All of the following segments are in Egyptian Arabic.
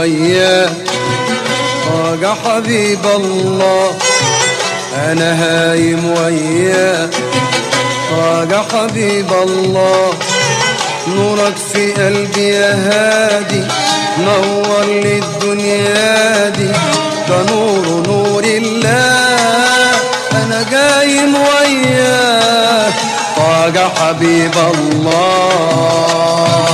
وياه طاقة حبيب الله انا هايم وياه طاقة حبيب الله نورك في قلبي يا هادي نور لي الدنيا دي ده نور نور الله انا قايم وياه طاقة حبيب الله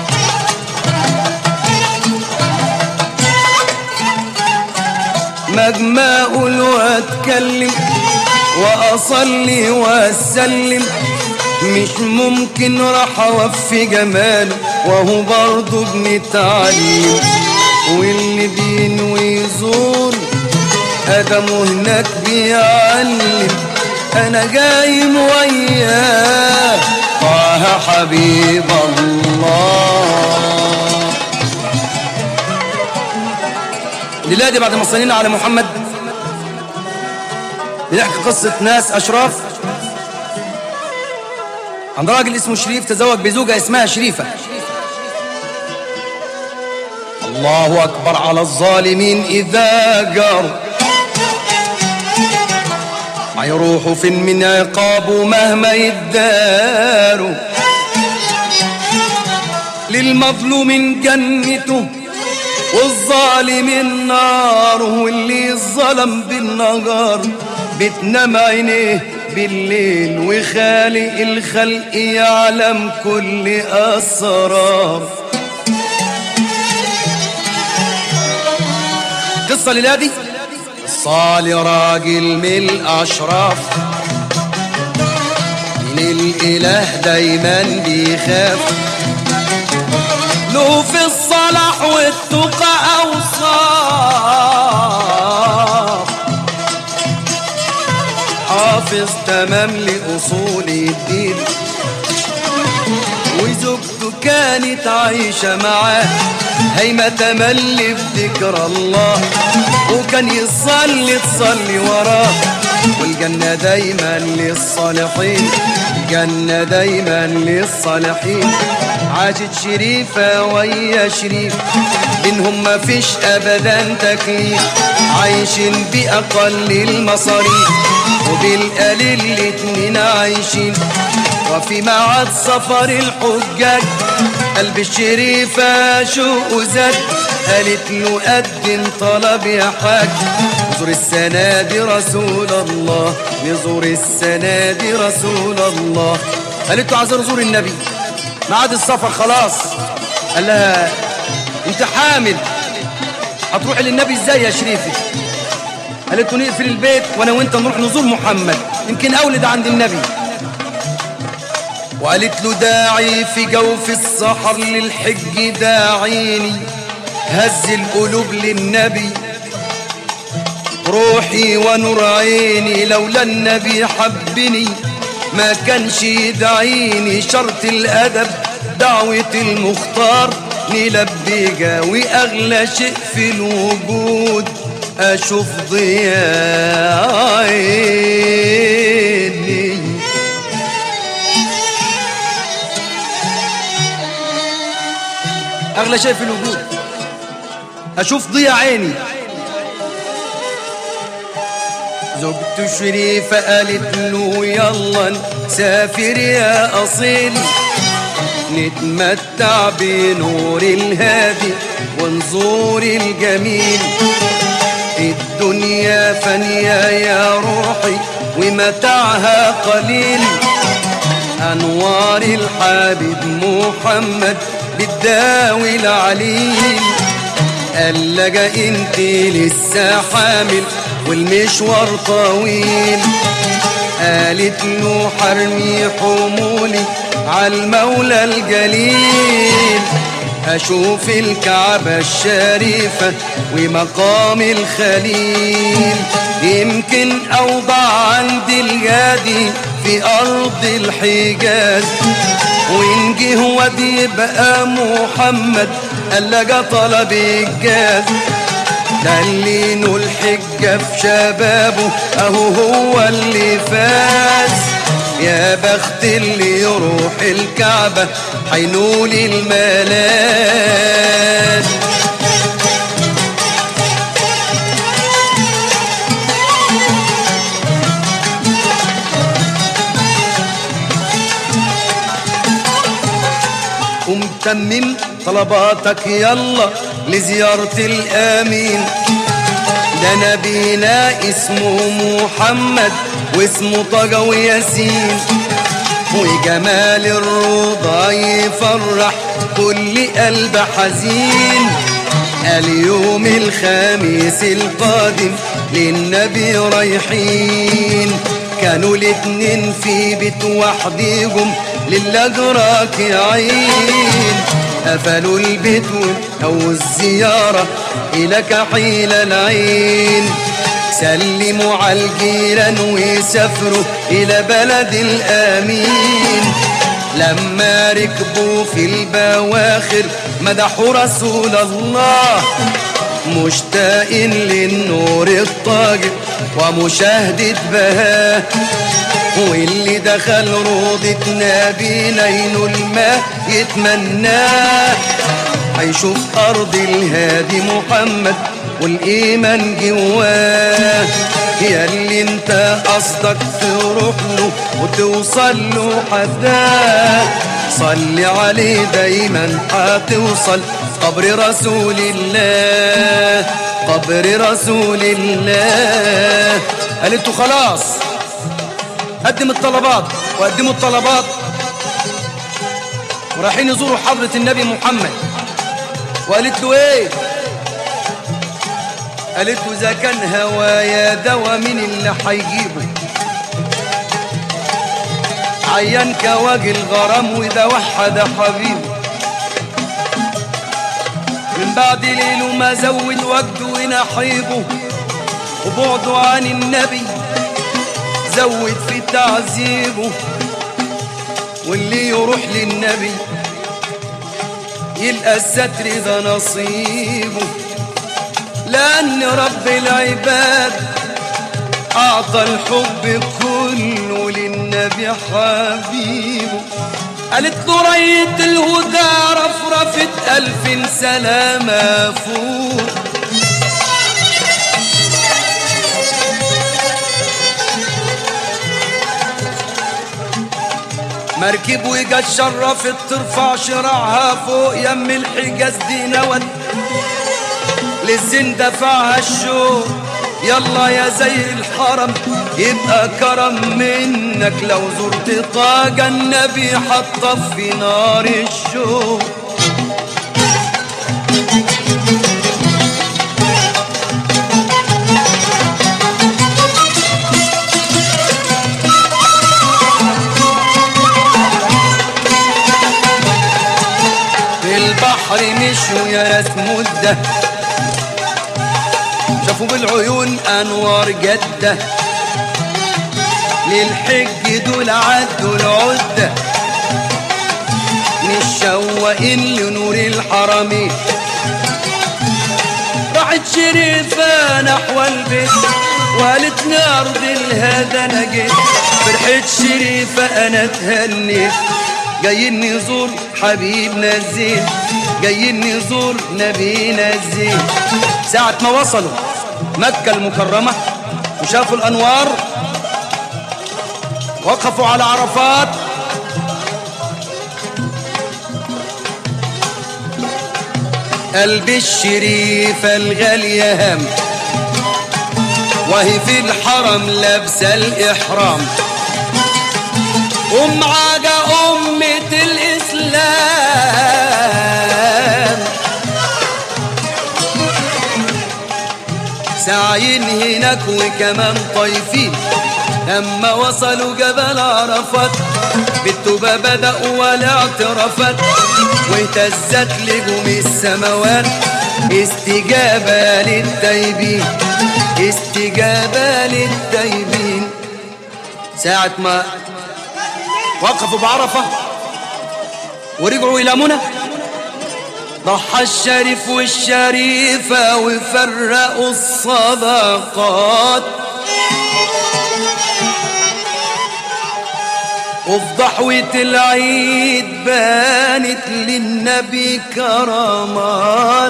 مجمع اقول واتكلم واصلي واسلم مش ممكن راح اوفي جماله وهو برضه بنتعلم واللي بينوي يزور ادمه هناك بيعلم انا جايم وياه طه حبيب الله دلوقتي بعد ما صلينا على محمد بنحكي قصة ناس أشراف عند راجل اسمه شريف تزوج بزوجة اسمها شريفة الله أكبر على الظالمين إذا جاروا هيروحوا فين من عقابه مهما يداروا للمظلوم جنته والظالم النار واللي الظلم بالنهار بتنام عينيه بالليل وخالق الخلق يعلم كل أسرار قصة لنادي صالي راجل من الأشراف من الإله دايما بيخاف له في الصلاح والتقى أوصاف حافظ تمام لأصول الدين وزوجته كانت عايشة معاه هيما تملي بذكر الله وكان يصلي تصلي وراه والجنة دايما للصالحين الجنة دايما للصالحين عاشت شريفة ويا شريف بينهم ما فيش أبدا تكليف عايشين بأقل المصاريف وبالقليل الاتنين عايشين وفي معاد سفر الحجاج قلب الشريفة شوق زاد قالت له قدم طلب يا حاج نزور السنة دي رسول الله نزور السنة دي رسول الله قالت له عايز نزور النبي ميعاد السفر خلاص قال لها انت حامل هتروحي للنبي ازاي يا شريفي قالت له نقفل البيت وانا وانت نروح نزور محمد يمكن اولد عند النبي وقالت له داعي في جوف السحر للحج داعيني هز القلوب للنبي روحي ونور عيني لولا النبي حبني ما كانش يدعيني شرط الأدب دعوة المختار نلبيها وأغلى شيء في الوجود أشوف ضياء عيني أغلى شيء في الوجود أشوف ضياء عيني زوجته شريفة قالت له يلا نسافر يا أصيل نتمتع بنور الهادي ونزور الجميل الدنيا فانية يا روحي ومتاعها قليل أنوار الحبيب محمد بتداوي العليل قال لقى انت لسه حامل والمشوار طويل قالت له حرمي حمولي عالمولى الجليل أشوف الكعبة الشريفة ومقام الخليل يمكن أوضع عندي الجادي في أرض الحجاز وإن جه وادي يبقى محمد قال لقى طلب الجاز دلينه الحجة في شبابه أهو هو اللي فاز يا بخت اللي يروح الكعبة حينول الملاذ ومتمم طلباتك يلا لزيارة الآمين ده نبينا اسمه محمد واسمه طه وياسين وجمال الرضا يفرح كل قلب حزين اليوم الخميس القادم للنبي رايحين كانوا الاتنين في بيت وحديهم للأجراك يا عين قفلوا البيت أو الزيارة إلى كحيل العين سلموا على الجيران وسافروا إلى بلد الآمين لما ركبوا في البواخر مدحوا رسول الله مشتاقين للنور الطاغر ومشاهدة بهاه واللي دخل روضة نبينا ينول ما يتمناه هيشوف أرض الهادي محمد والإيمان جواه يا اللي انت قصدك تروح له وتوصل له حداه صلي عليه دايما هتوصل قبر رسول الله قبر رسول الله قالت له خلاص قدم الطلبات وقدموا الطلبات ورايحين يزوروا حضرة النبي محمد وقالت له ايه قالت له اذا كان هوايا دوا مين اللي هيجيبه عيان كواجي الغرام واذا وحد حبيبه من بعد ليله ما زود وجده ونحيبه وبعده عن النبي زود في تعذيبه واللي يروح للنبي يلقى الستر ده نصيبه لأن رب العباد أعطى الحب كله للنبي حبيبه قالت له ريت الهدى رفرفت ألف سلامة فوق مركب وجت شرفت ترفع شراعها فوق يم الحجاز دي نوت للزين دفعها الشوق يلا يا زي الحرم يبقى كرم منك لو زرت طاقة النبي حطف في نار الشوق في البحر مشوا يا راس مده شافوا بالعيون انوار جده للحج دول عدوا العده متشوقين لنور الحرمين راحت شريفة نحو البيت وقالت لي أرض الهدى أنا جيت فرحت شريفة أنا تهنيت جايين نزور حبيبنا الزين جايين نزور نبينا الزين ساعة ما وصلوا مكة المكرمة وشافوا الأنوار وقفوا على عرفات قلب الشريفة الغالية هم وهي في الحرم لابسة الإحرام ومعاجة أمة الإسلام ساعين هناك وكمان طايفين لما وصلوا جبل عرفات بالتوبة بدأوا والاعترافات واهتزت لجوم السماوات استجابة للتايبين استجابة للتايبين ساعة ما وقفوا بعرفة ورجعوا إلى منى ضحى الشريف والشريفة وفرقوا الصدقات وفي ضحوة العيد بانت للنبي كرامات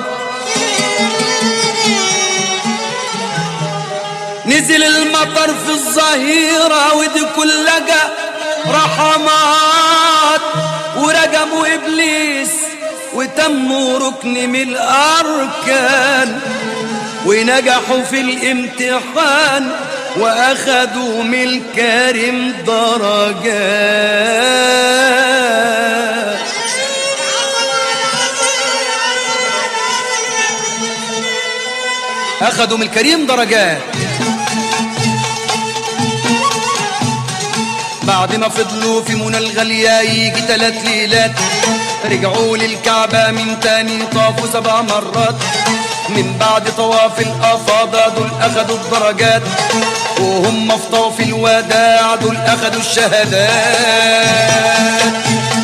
نزل المطر في الظهيرة ودي كلها رحمات ورجموا إبليس وتموا ركن من الأركان ونجحوا في الامتحان وأخذوا من الكريم درجات أخذوا من الكريم درجات بعد ما فضلوا في منى الغالية يجي تلات ليلات رجعوا للكعبة من تاني طافوا سبع مرات من بعد طواف الأفاضة دول أخدوا الدرجات وهم في طواف الوداع دول أخدوا الشهادات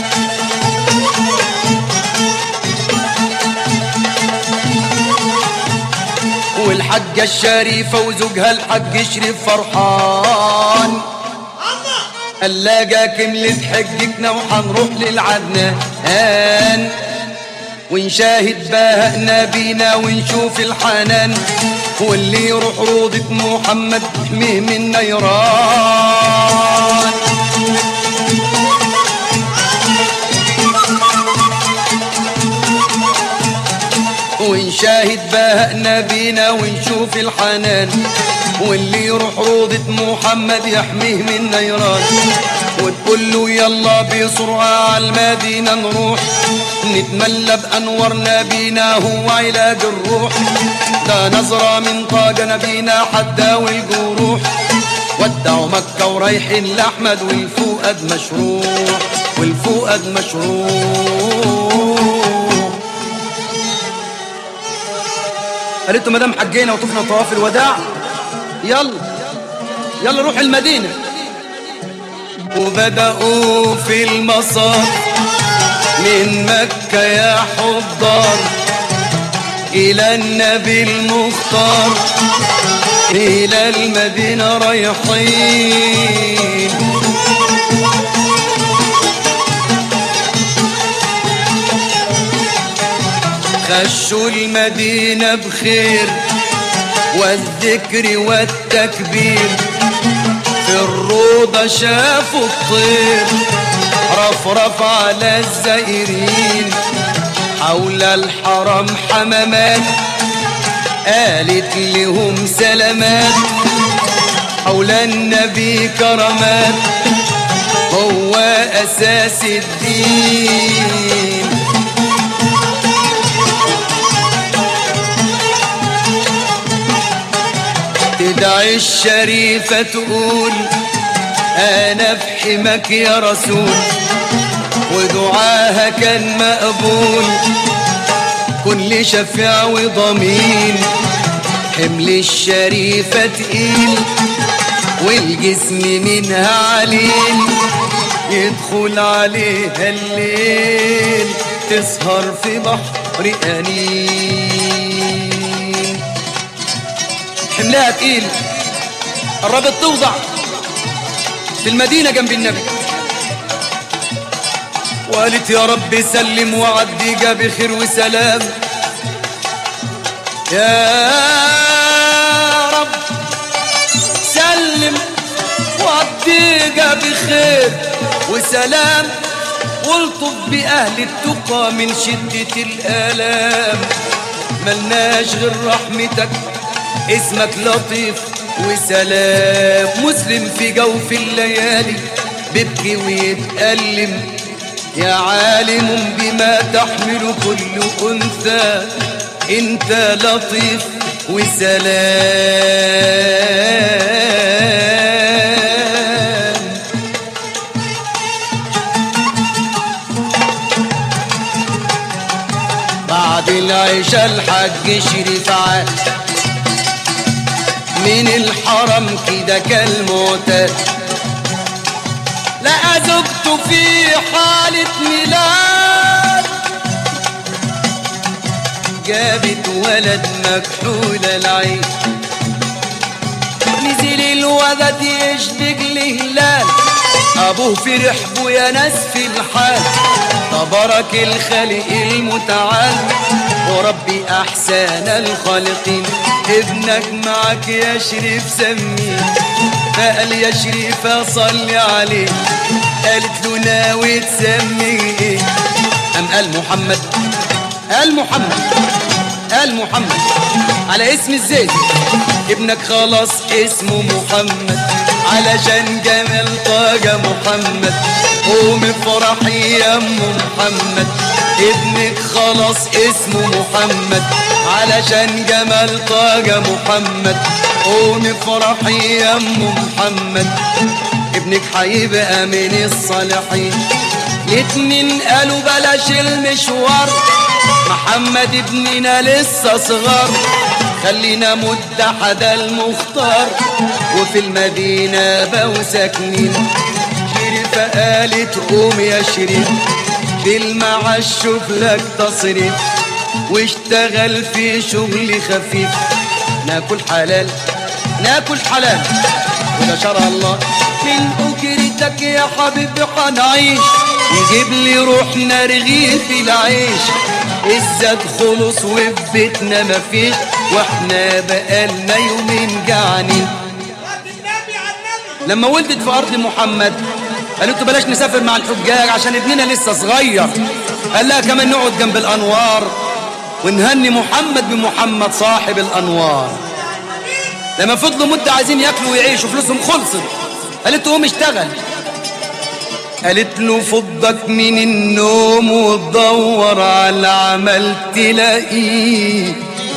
والحجة الشريفة وزوجها الحج شريف فرحان قلاجة كملت حجتنا وحنروح للعدنان ونشاهد بهاء نبينا ونشوف الحنان واللي يروح روضة محمد يحميه من نيران ونشاهد بهاء نبينا ونشوف الحنان واللي يروح روضة محمد يحميه من نيران وتقول له يلا بسرعة على المدينة نروح نتملى بأنوار نبينا هو علاج الروح ده نظرة من طاق نبينا حتى الجروح ودعوا مكة ورايحين لأحمد والفؤاد مشروع والفؤاد مشروع قالت له مدام حجينا وطفنا طواف الوداع يلا يلا روح المدينة وبدأوا في المسار من مكة يا حضار إلى النبي المختار إلى المدينة رايحين خشوا المدينة بخير والذكر والتكبير في الروضة شافوا الطير رفرف على الزائرين حول الحرم حمامات قالت لهم سلامات حول النبي كرامات هو أساس الدين تدعي الشريفة تقول أنا في حماك يا رسول ودعاها كان مقبول كل شفيع وضمين حمل الشريفة تقيل والجسم منها عليل يدخل عليها الليل تسهر في بحر أنين حملها تقيل قربت توضع في المدينة جنب النبي وقالت يا رب سلم وعدي جا بخير وسلام يا رب سلم وعدي جا بخير وسلام والطف بأهل التقى من شدة الآلام ملناش غير رحمتك اسمك لطيف وسلام مسلم في جوف الليالي بيبكي ويتألم يا عالم بما تحمل كل أنثى انت لطيف وسلام بعد العشاء الحج شريف عاد من الحرم كده كالمعتاد لقى زوجته في حالة ميلاد جابت ولد مكحول العين نزل الولد يشبك الهلال ابوه فرح بو يا ناس في الحال تبارك الخالق المتعال وربي احسن الخالقين ابنك معك يا شريف سميه فقال يا شريفة صلي عليه قالت له ناوي تسمي ايه قام قال محمد قال محمد قال محمد على اسم الزيت ابنك خلاص اسمه محمد علشان جمال طاقة محمد قوم افرحي يا ام محمد ابنك خلاص اسمه محمد علشان جمال طاقة محمد قوم افرحي يا ام محمد ابنك هيبقى من الصالحين الاتنين قالوا بلاش المشوار محمد ابننا لسه صغار خلينا مد حدا المختار وفي المدينة بقوا ساكنين شريفة قالت قوم يا شريف بالمعاش شوف لك تصريف واشتغل في شغل خفيف ناكل حلال ناكل حلال وده شرع الله من أجرتك يا حبيبي حنعيش نجيب لي روحنا رغيف العيش الزاد خلص وفي بيتنا مفيش واحنا بقالنا يومين جعانين لما ولدت في أرض محمد قالت له بلاش نسافر مع الحجاج عشان ابننا لسه صغير قال لها كمان نقعد جنب الأنوار ونهني محمد بمحمد صاحب الأنوار لما فضلوا مدة عايزين ياكلوا ويعيشوا فلوسهم خلصت قالت له قوم اشتغل قالت له فضك من النوم وتدور على العمل تلاقيه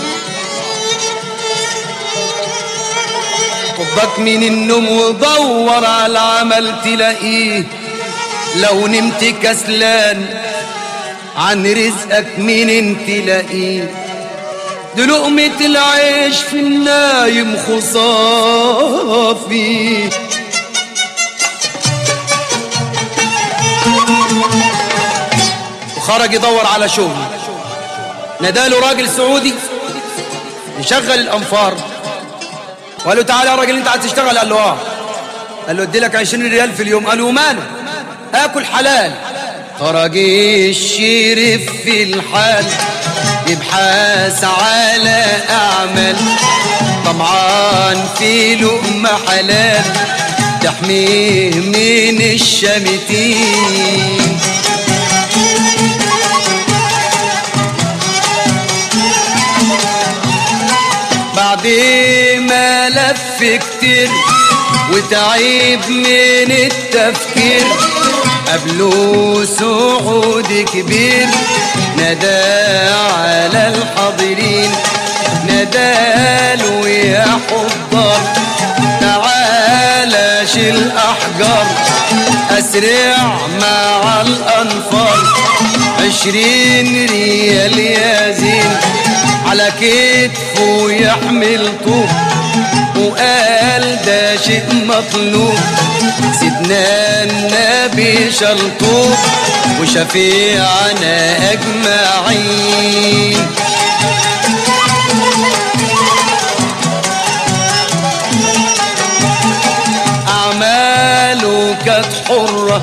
فضك من النوم ودور على العمل تلاقيه لو نمت كسلان عن رزقك منين تلاقيه دي لقمة العيش في النايم خصافي وخرج يدور على شغل ناداله راجل سعودي يشغل الانفار وقال له تعالى يا راجل انت عايز تشتغل قال له اه قال له ادي لك 20 ريال في اليوم قال له ماله اكل حلال خرج الشريف في الحال يبحث على اعمال طمعان في لقمه حلال تحميه من الشمتين بعد ما لف كتير وتعيب من التفكير قبله سعود كبير نادى على الحاضرين ناداله يا حضار تعالى شيل احجار اسرع مع الانفار عشرين ريال يا زين على كتفه يحمل طوب وقال ده شيء مطلوب سيدنا النبي شلطوب وشفيعنا أجمعين أعماله كانت حرة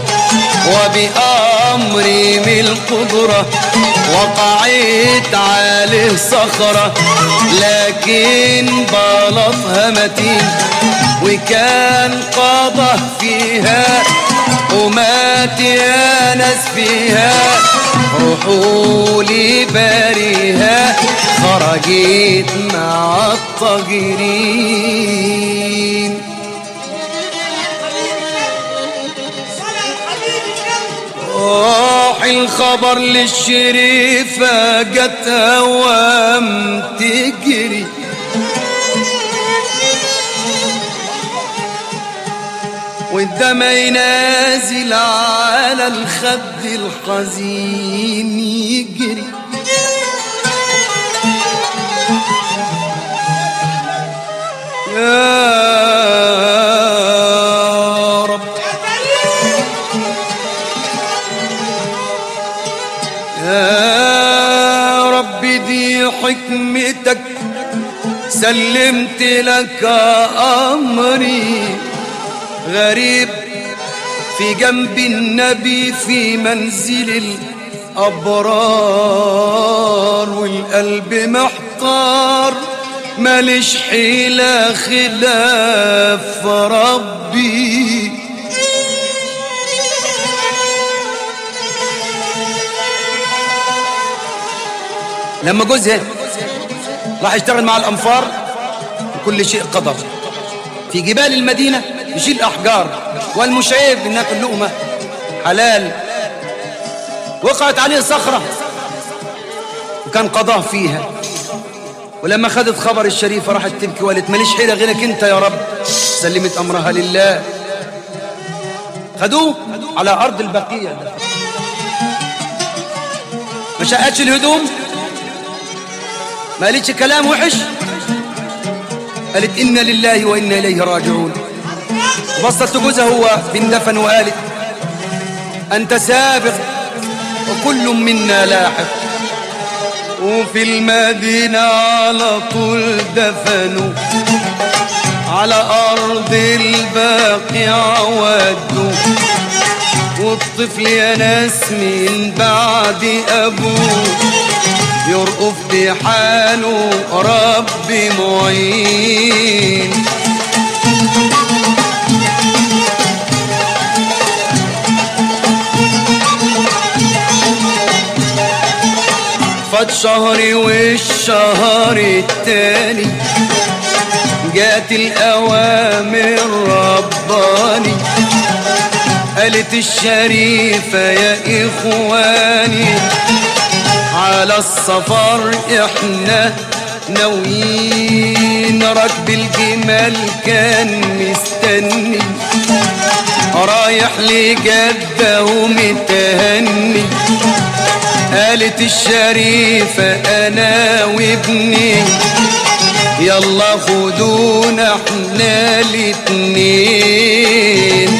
وبأمري من القدرة وقعت عليه صخرة لكن بلطها متين وكان قضى فيها ومات يا ناس فيها روحوا لي باريها خرجت مع الطاجرين راح الخبر للشريفة جت هوام تجري والدم ينازل على الخد الحزين يجري يا رب يا رب دي حكمتك سلمت لك أمري غريب في جنب النبي في منزل الأبرار والقلب محتار ماليش حيلة خلاف ربي لما جوزها راح يشتغل مع الأنفار وكل شيء قدر في جبال المدينة يشيل أحجار والمش عيب ناكل لقمة حلال وقعت عليه صخرة وكان قضاه فيها ولما خدت خبر الشريفة راحت تبكي وقالت ماليش حيلة غيرك انت يا رب سلمت أمرها لله خدوه على أرض البقية ما شقتش الهدوم ما قالتش كلام وحش قالت إنا لله وإنا إليه راجعون بصت جوزها هو بندفن وقالت أنت سابق وكل منا لاحق وفي المدينة على طول دفنوا على أرض الباقيع ودوا والطفل يا ناس من بعد أبوه يرقف بحاله ربي معين فات شهري والشهر التاني جات الأوامر رباني قالت الشريفة يا إخواني على السفر احنا ناويين ركب الجمال كان مستني رايح لجده ومتهني قالت الشريفة أنا وابني يلا خدونا احنا الاتنين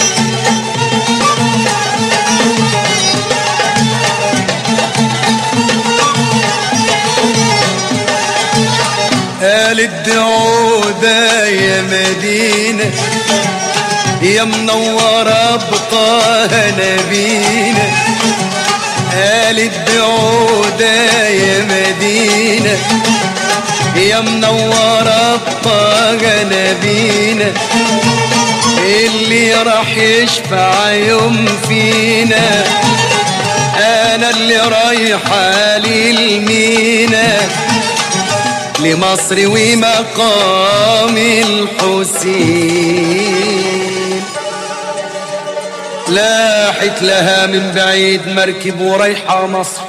قالت دعودة يا مدينة يا منورة بطه نبينا قالت بعودة يا مدينة يا منورة بطه نبينا اللي راح يشفع يوم فينا انا اللي رايحة للمينا لمصر ومقام الحسين لاحت لها من بعيد مركب ورايحة مصر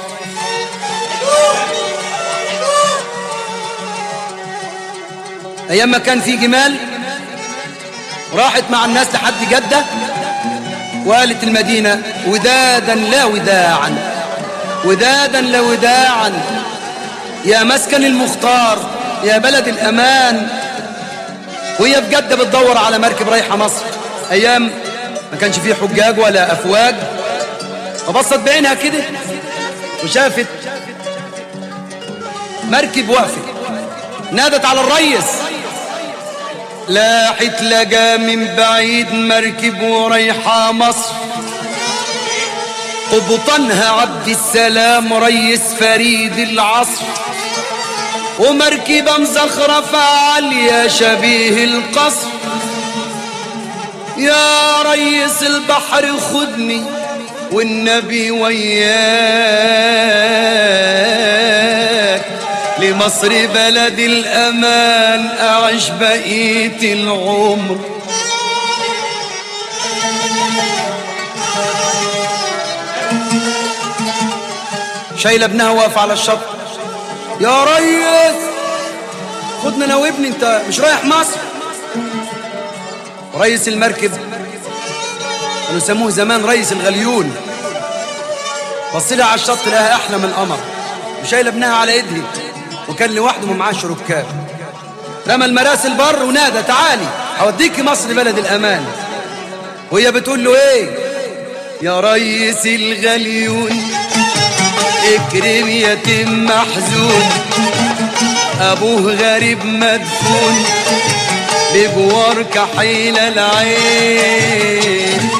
أيام ما كان في جمال راحت مع الناس لحد جدة وقالت المدينة ودادا لا وداعا ودادا لا وداعا يا مسكن المختار يا بلد الأمان وهي في جدة بتدور على مركب رايحة مصر أيام ما كانش فيه حجاج ولا أفواج فبصت بعينها كده وشافت مركب واقفة نادت على الريس لاحت لقى من بعيد مركب ورايحة مصر قبطانها عبد السلام ريس فريد العصر ومركبة مزخرفة عالية شبيه القصر يا ريس البحر خدني والنبي وياك لمصر بلد الأمان أعيش بقية العمر شايله ابنها واقف على الشط يا ريس خدنا انا وابني انت مش رايح مصر رئيس المركب كانوا يسموه زمان رئيس الغليون بص لها على الشط لقاها احلى من القمر وشايله ابنها على ايدها وكان لوحده ومعاش ركاب رمى المراسل بر ونادى تعالي هوديكي مصر بلد الامان وهي بتقول له ايه يا ريس الغليون اكرم يتم محزون ابوه غريب مدفون بجوار كحيل العين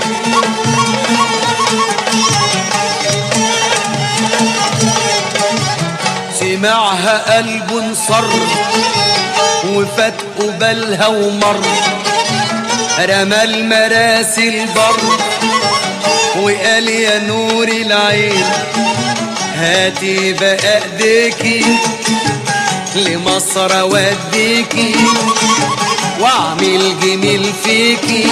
سمعها قلب انصر وفات قبالها ومر رمى المراسل بر وقال يا نور العين هاتي بقى ايديكي لمصر اوديكي واعمل جميل فيكي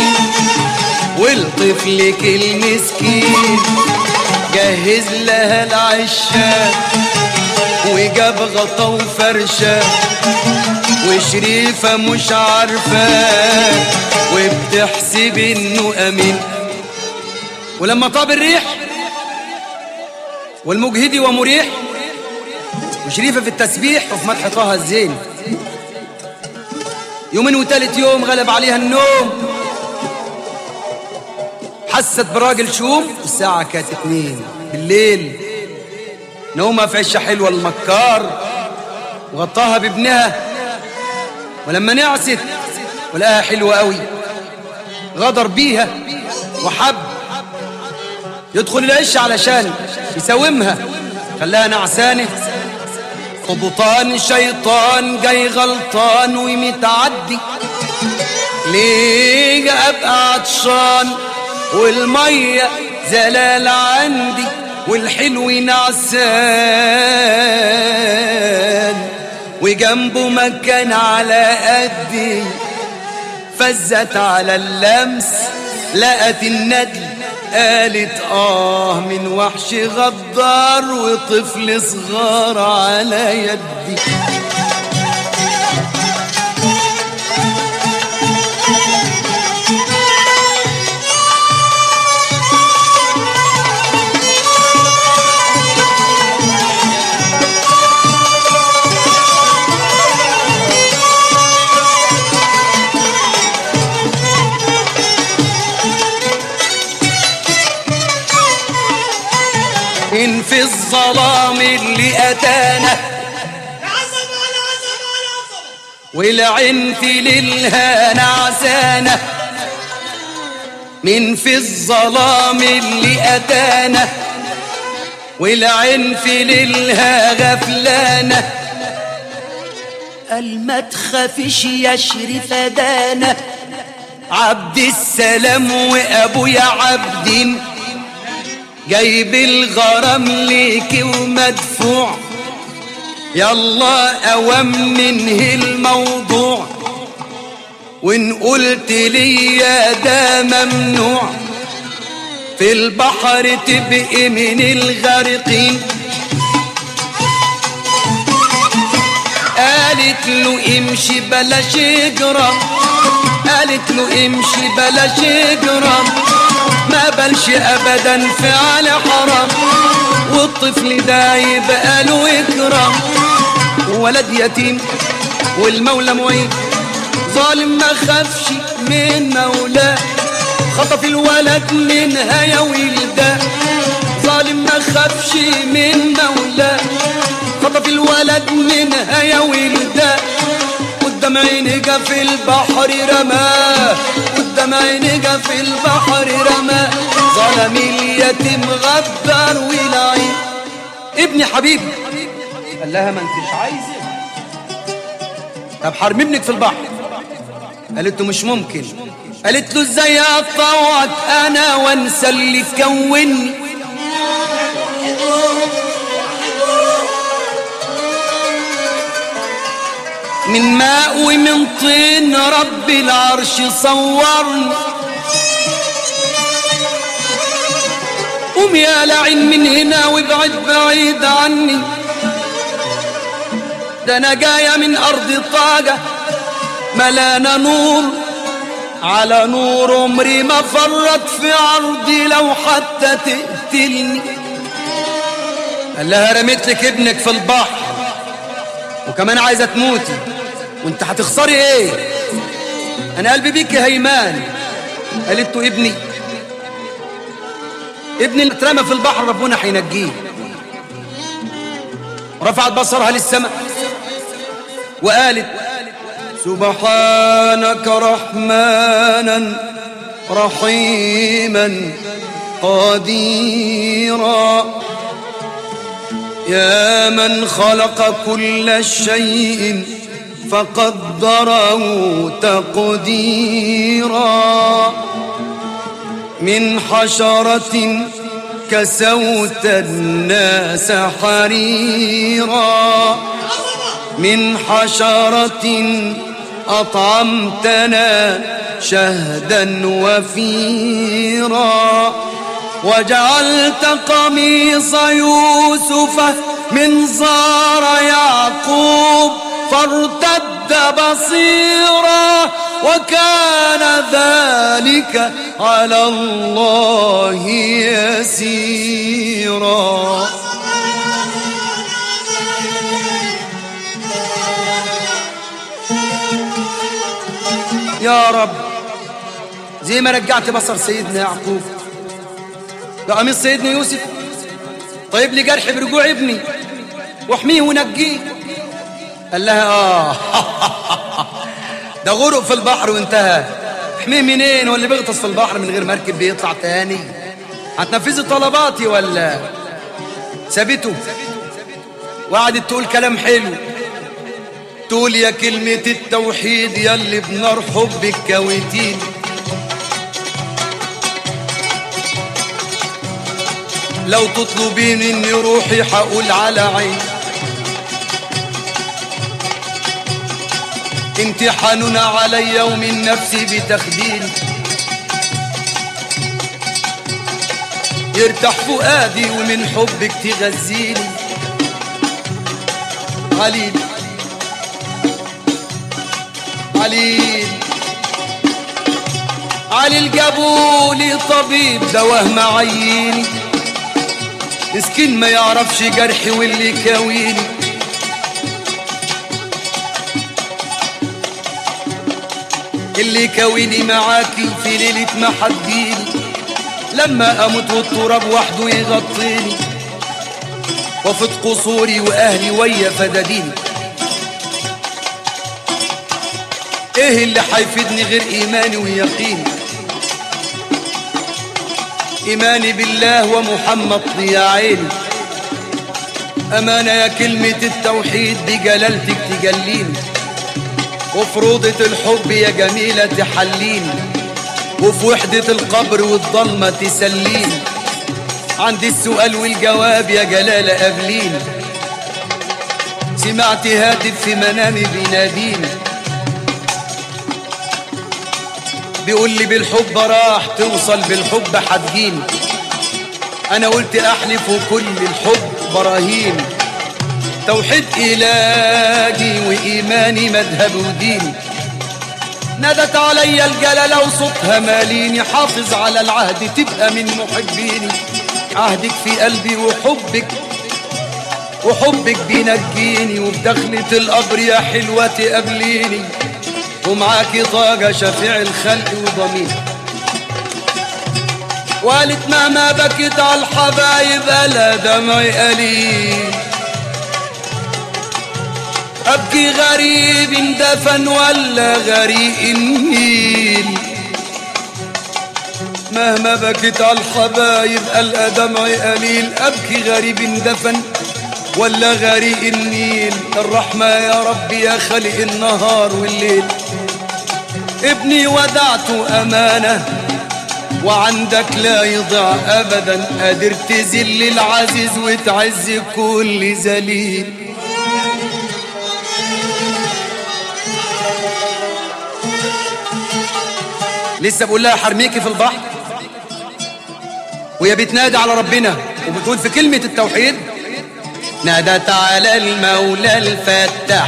ولطفلك المسكين جهز لها العشاء وجاب غطا وفرشة وشريفة مش عارفة وبتحسب انه امين ولما طاب الريح والمجهدي ومريح وشريفة في التسبيح وفي مدح طه الزين يومين وتالت يوم غلب عليها النوم حست براجل شوف الساعة كانت اتنين بالليل نومها في عشة حلوة المكار وغطاها بابنها ولما نعست ولقاها حلوة قوي غدر بيها وحب يدخل العش علشان يساومها خلاها نعسانة قبطان شيطان جاي غلطان ومتعدي ليه ابقى عطشان والمية زلال عندي والحلو نعسان وجنبه مكان على قدي فزت على اللمس لقت الندل قالت آه من وحش غدار وطفل صغار على يدي إن في الظلام اللي أتانا والعين في ليلها نعسانة من في الظلام اللي أتانا والعين في ليلها غفلانة قال ما تخافش يا شريف دانا عبد السلام وابويا عبدين جايب الغرام ليك ومدفوع يلا اوام ننهي الموضوع وان قلت لي يا ده ممنوع في البحر تبقي من الغارقين قالت له امشي بلاش اجرى قالت له امشي بلاش اجرى ما بلش ابدا فعل حرام والطفل ده يبقى له اكرام ولد يتيم والمولى معين ظالم ما خافش من مولاه خطف الولد منها يا ولده ظالم ما خافش من مولاه خطف الولد منها يا ولده قدام عينيك في البحر رماه قدام عينيك في البحر رماه ظلم اليتيم غدر ولعين ابني حبيبي قال لها ما انتش عايزه طب حرمي ابنك في البحر قالت له مش ممكن قالت له ازاي اطوعك انا وانسى اللي كوني من ماء ومن طين رب العرش صورني قوم يا لعين من هنا وابعد بعيد عني ده انا جاية من ارض طاقة ملانة نور على نور عمري ما فرط في عرضي لو حتى تقتلني قال لها رميت لك ابنك في البحر وكمان عايزة تموتي وانت هتخسري ايه انا قلبي بيك يا هيمان قالت له ابني ابني اللي اترمى في البحر ربنا هينجيه رفعت بصرها للسماء وقالت سبحانك رحمانا رحيما قديرا يا من خلق كل شيء فقدره تقديرا من حشرة كسوت الناس حريرا من حشرة أطعمتنا شهدا وفيرا وجعلت قميص يوسف من زار يعقوب فارتد بصيرا وكان ذلك على الله يسيرا يا رب زي ما رجعت بصر سيدنا يعقوب ده قميص سيدنا يوسف طيب لي جرح برجوع ابني واحميه ونجيه قال لها اه ده غرق في البحر وانتهى احميه منين واللي بيغطس في البحر من غير مركب بيطلع تاني هتنفذي طلباتي ولا سابته وقعدت تقول كلام حلو تقول يا كلمة التوحيد يلي بنار حبك كويتين لو تطلبين اني روحي حقول على عين انت حنونة علي ومن نفسي بتخدين يرتاح فؤادي ومن حبك تغذيني عليل عليل عليل جابولي طبيب دواه معيني مسكين ما يعرفش جرحي واللي كاويني اللي كاويني معاكي في ليلة ما حديني لما اموت والتراب وحده يغطيني وفت قصوري واهلي ويا فداديني ايه اللي حيفيدني غير ايماني ويقيني ايماني بالله ومحمد ضياء عيني امانه يا كلمه التوحيد بجلالتك تجليني وفروضة الحب يا جميلة تحليني وفي وحدة القبر والضلمة تسليني عندي السؤال والجواب يا جلالة قبليني سمعت هاتف في منامي بيناديني بيقول لي بالحب راح توصل بالحب حتجيني انا قلت احلف وكل الحب براهين توحيد إلهي وإيماني مذهب وديني نادت علي الجلالة وصوتها ماليني حافظ على العهد تبقى من محبيني عهدك في قلبي وحبك وحبك بينجيني وفي دخلة القبر يا حلوة تقابليني ومعاكي طاقة شفيع الخلق وضمير وقالت مهما بكت على الحبايب ألا دمعي قليل أبكي غريب دفن ولا غريق النيل مهما بكت على الحبايب ألقى دمعي قليل أبكي غريب دفن ولا غريق النيل الرحمة يا ربي يا خالق النهار والليل ابني ودعته أمانة وعندك لا يضيع أبدا قادر تذل العزيز وتعز كل ذليل لسه بقول لها حرميكي في البحر وهي بتنادي على ربنا وبتقول في كلمة التوحيد نادت على المولى الفتاح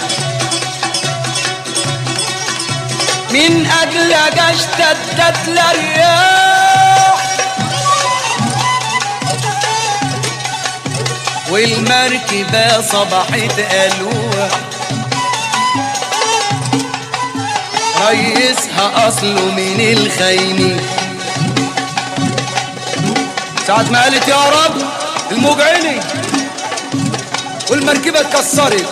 من أجلك اشتدت الرياح والمركبة صبحت ألواح ريسها أصله من الخيمين ساعة ما قالت يا رب الموج عيني والمركبة اتكسرت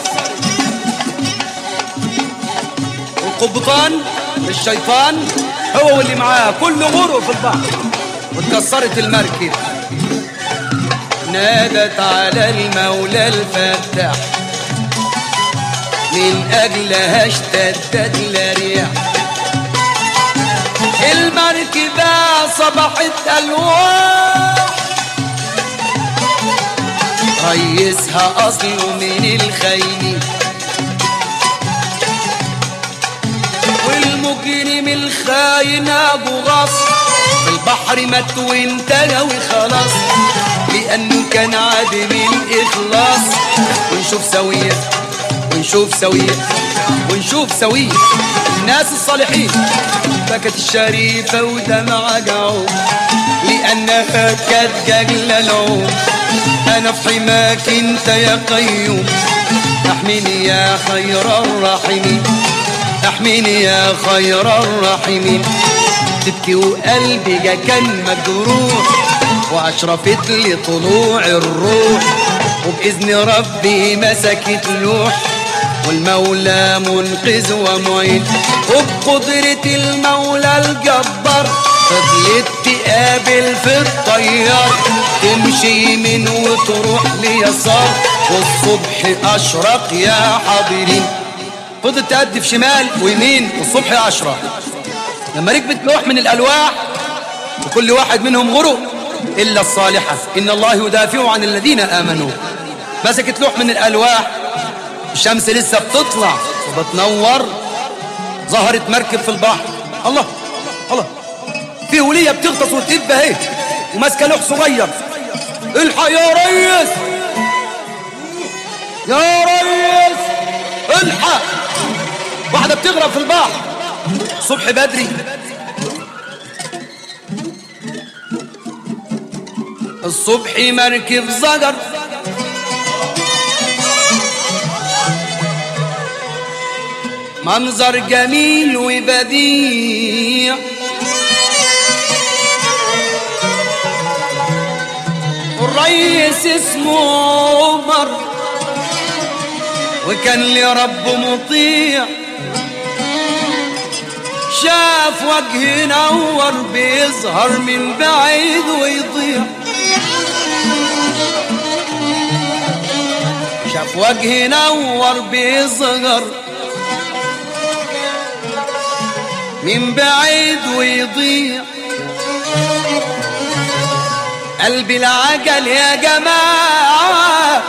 والقبطان الشيطان هو واللي معاه كله غرق في البحر واتكسرت المركب نادت على المولى الفتاح من أجلها اشتدت لريح المركبة صبحت ألواح ريسها أصله من الخيمين والمجرم الخاين ابو غص في البحر مات وانتهى وخلاص لانه كان عادم الاخلاص ونشوف سويه ونشوف سويه ونشوف سويه الناس الصالحين بكت الشريفة ودمع جعوم لأنها كانت جاجل العوم أنا في حماك أنت يا قيوم احميني يا خير الراحمين احميني يا خير الراحمين تبكي وقلبي جا كان مجروح واشرفت لي طلوع الروح وباذن ربي مسكت لوح والمولى منقذ ومعين وبقدرة المولى الجبار فضلت تقابل في الطيار تمشي يمين وتروح ليسار والصبح اشرق يا حاضرين فضلت تأدي في شمال ويمين والصبح أشرق لما ركبت لوح من الألواح وكل واحد منهم غرق إلا الصالحة إن الله يدافع عن الذين آمنوا مسكت لوح من الألواح الشمس لسه بتطلع وبتنور ظهرت مركب في البحر الله الله في ولية بتغطس وتقب اهي وماسكه لوح صغير الحق يا ريس يا ريس الحق واحدة بتغرق في البحر صبح بدري الصبح مركب زجر منظر جميل وبديع الريس اسمه عمر وكان لرب مطيع شاف وجه نور بيظهر من بعيد ويضيع شاف وجه نور بيظهر من بعيد ويضيع قلبي العجل يا جماعة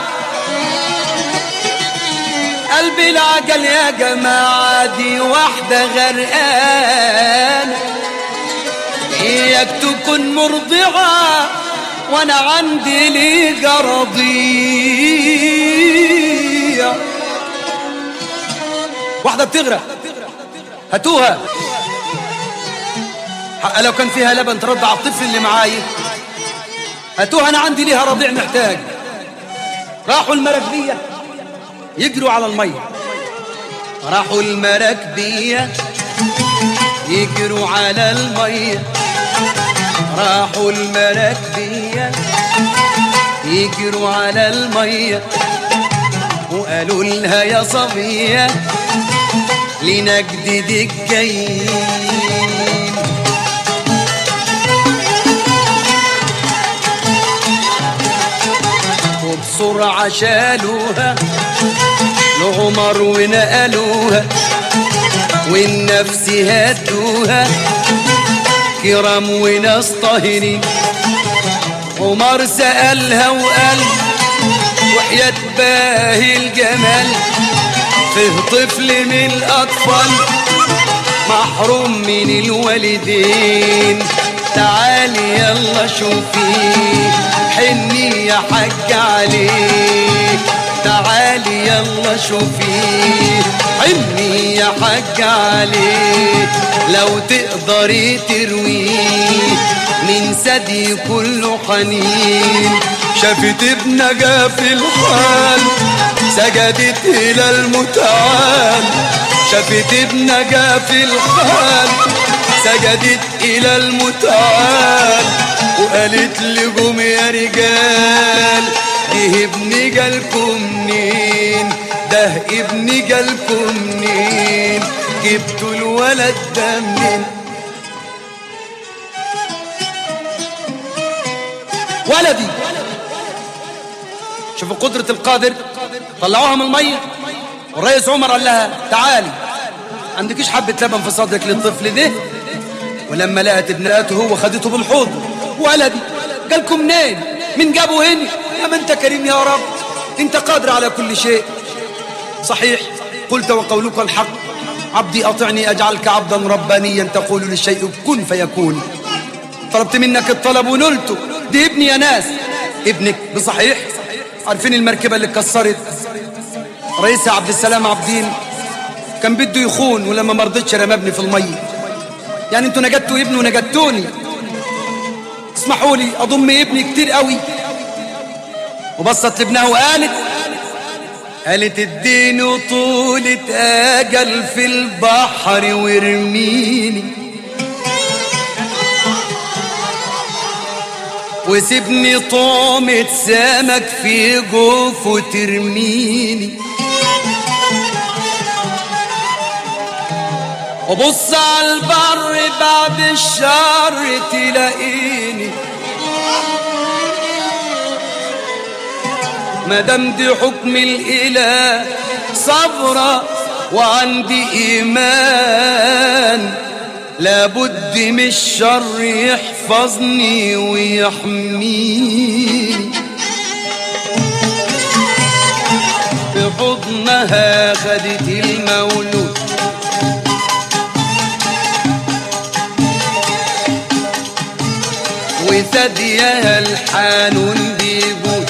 قلبي العجل يا جماعة دي واحدة غرقانة إياك تكون مرضعة وأنا عندي ليك رضيع واحدة بتغرق هاتوها حق لو كان فيها لبن ترضع الطفل اللي معايا هاتوها انا عندي ليها رضيع محتاج راحوا المراكبية يجروا على المية راحوا المراكبية يجروا على المية راحوا المراكبية يجروا على المية وقالوا لها يا صبية لينا جديد جايين وبسرعة شالوها لعمر ونقلوها والنفس هدوها كرام وناس طاهرين عمر سألها وقال وحياة باهي الجمال فيه طفل من الأطفال محروم من الوالدين تعالي يلا شوفي حني يا حاج عليه تعالي يلا شوفي حني يا حاج عليه لو تقدري ترويه من ثدي كله حنين شافت ابنها في الحال سجدت إلى المتعال شافت ابنها في الحال سجدت إلى المتعال وقالت لجم يا رجال ده ابني جالكم منين ده ابني جالكم منين جبتوا الولد ده منين ولدي شوفوا قدرة القادر طلعوها من المية الرئيس عمر قال لها تعالي عندكيش حبة لبن في صدرك للطفل ده ولما لقت ابنته هو خدته بالحوض ولدي جالكم منين من جابه هنا يا ما انت كريم يا رب انت قادر على كل شيء صحيح قلت وقولك الحق عبدي أطعني أجعلك عبدا ربانيا تقول للشيء كن فيكون طلبت منك الطلب ونلته دي ابني يا ناس ابنك بصحيح عارفين المركبة اللي اتكسرت رئيسها عبد السلام عبدين كان بده يخون ولما ما رضيتش رمى ابني في المية يعني انتوا نجدتوا ابني ونجدتوني اسمحوا لي اضم ابني كتير قوي وبصت لابنها وقالت قالت اديني طولة اجل في البحر وارميني وسيبني طعمة سمك في جوف وترميني وبص على البر بعد الشر تلاقيني مادام دي حكم الاله صبرة وعندي ايمان لابد من الشر يحفظني ويحميني في حضنها خدت المولود وثديها الحانون بيقول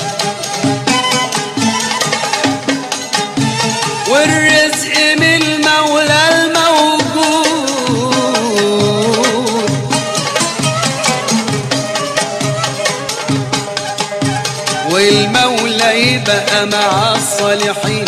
والرزق من المولى الموجود والمولى يبقى مع الصالحين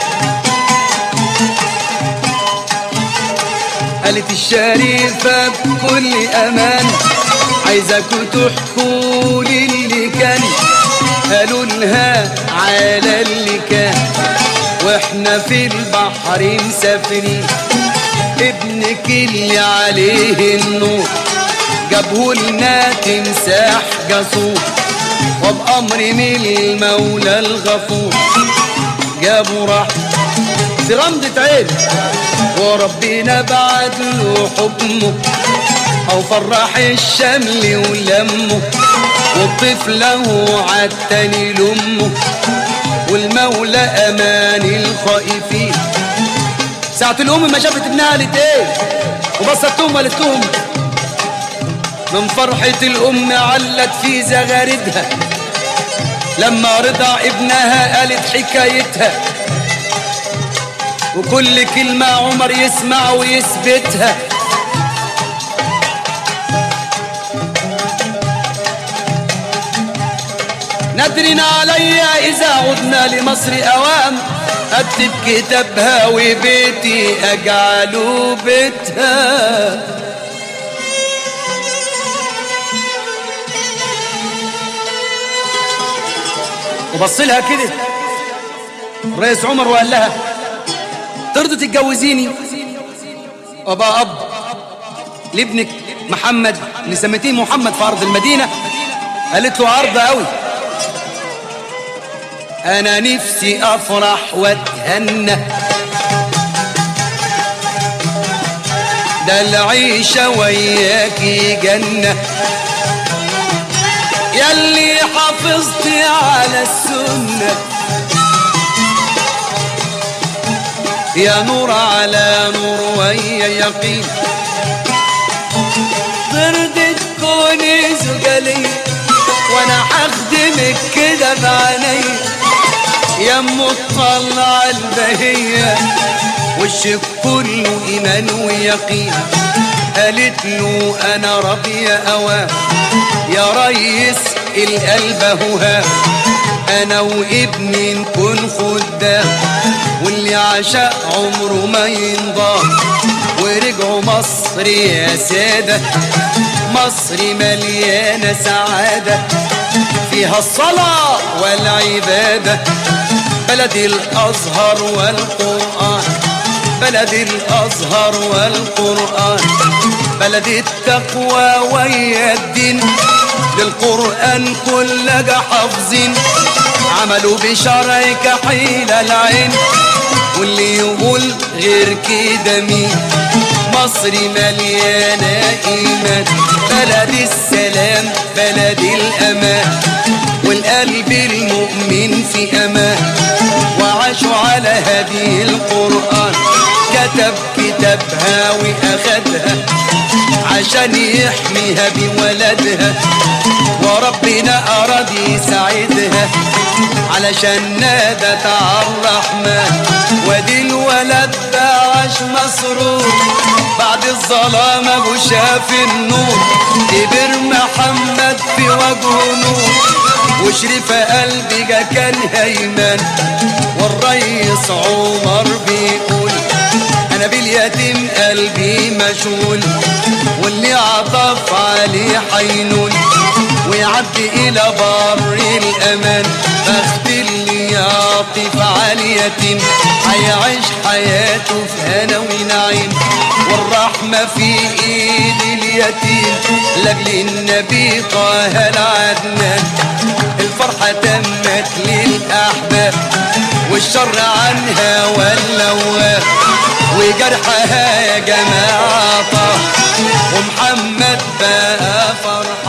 قالت الشريفة بكل أمان عايزكوا تحكوا لي اللي كان قالوا لها على اللي كان واحنا في البحر مسافرين ابنك اللي عليه النور جابه لنا تمساح جسور وبأمر من المولى الغفور جابوا راح في رمضة عين وربنا بعد له حكمه او فرح الشمل ولمه والطفل له عالتاني لامه والمولى امان الخائفين ساعة الام ما شافت ابنها قالت ايه وبصتهم قالت لهم من فرحة الام علت في زغاردها لما رضع ابنها قالت حكايتها وكل كلمة عمر يسمع ويثبتها ندر علي إذا عدنا لمصر أوام أكتب كتابها وبيتي أجعله بيتها وبص لها كده الرئيس عمر وقال لها ترضي تتجوزيني وابقى اب لابنك محمد اللي سميتيه محمد في ارض المدينه قالت له عرض قوي انا نفسي افرح واتهنى ده العيشة وياكي جنة ياللي حافظتي على السنة يا نور على نور ويا يقين ترضي تكوني زوجة وانا هخدمك كده بعينيا يا ام تطلع البهية وشك كله ايمان ويقين قالت له انا راضية اوام يا ريس القلب اهوها انا وابني نكون خدام واللي عشق عمره ما ينضام ورجعوا مصر يا سادة مصر مليانة سعادة فيها الصلاة والعبادة بلد الأزهر والقرآن بلد الأزهر والقرآن بلد التقوى ويا الدين للقرآن كلنا حافظين عملوا بشرعك حيل العين واللي يقول غير كده مين مصر مليانة إيمان بلد السلام بلد الأمان والقلب المؤمن في أمان وعاشوا على هدي القرآن كتب كتابها وأخدها عشان يحميها بولدها وربنا أراد يساعدها علشان نادت على الرحمن ودي الولد ده عاش مسرور بعد الظلام ابو شاف النور كبر محمد في وجهه نور وشريف قلبي جا كان هيمان والريس عمر بيقول انا باليتيم قلبي مشغول واللي عطف عليه حينون ويعدي الى بر الامان بخت اللي يعطف على اليتيم هيعيش حياته في هنا ونعيم والرحمة في ايد اليتيم لاجل النبي طه العدنان الفرحة تمت للأحباب والشر عنها واللواب وجرحها يا جماعة طه ومحمد بقى فرحان